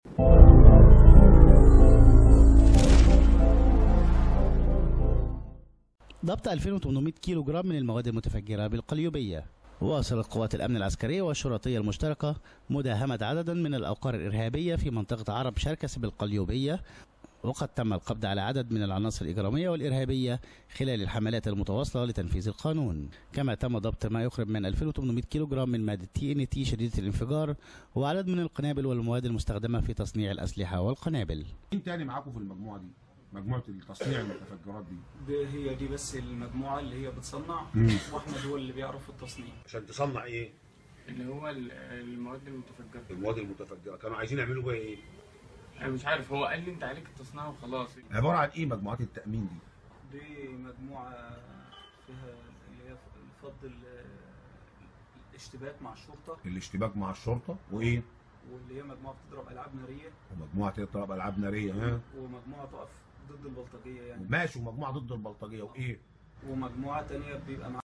ضبط 2800 كيلو جرام من المواد المتفجرة بالقليوبية واصلت قوات الأمن العسكرية والشرطية المشتركة مداهمة عددا من الأوقار الإرهابية في منطقة عرب شركس بالقليوبية وقد تم القبض على عدد من العناصر الإجرامية والإرهابية خلال الحملات المتواصلة لتنفيذ القانون كما تم ضبط ما يقرب من 2800 كيلو جرام من مادة تي ان تي شديدة الانفجار وعدد من القنابل والمواد المستخدمة في تصنيع الأسلحة والقنابل مين تاني معاكم في المجموعه دي؟ مجموعه التصنيع المتفجرات دي دي هي دي بس المجموعة اللي هي بتصنع واحمد هو اللي بيعرف التصنيع عشان تصنع ايه؟ اللي هو ال- المواد المتفجرة المواد المتفجره كانوا عايزين يعملوا بيها ايه؟ انا مش عارف هو قال لي انت عليك التصنيع وخلاص عباره عن ايه مجموعات التامين دي؟ دي مجموعة فيها اللي هي فض ال- الاشتباك مع الشرطة الاشتباك مع الشرطه وايه؟ واللي هي مجموعة بتضرب ألعاب نارية ومجموعه تضرب العاب ناريه ها؟ ومجموعة تقف ضد البلطجية يعني ماشي ومجموعه ضد البلطجيه وايه؟ ومجموعة تانية بيبقى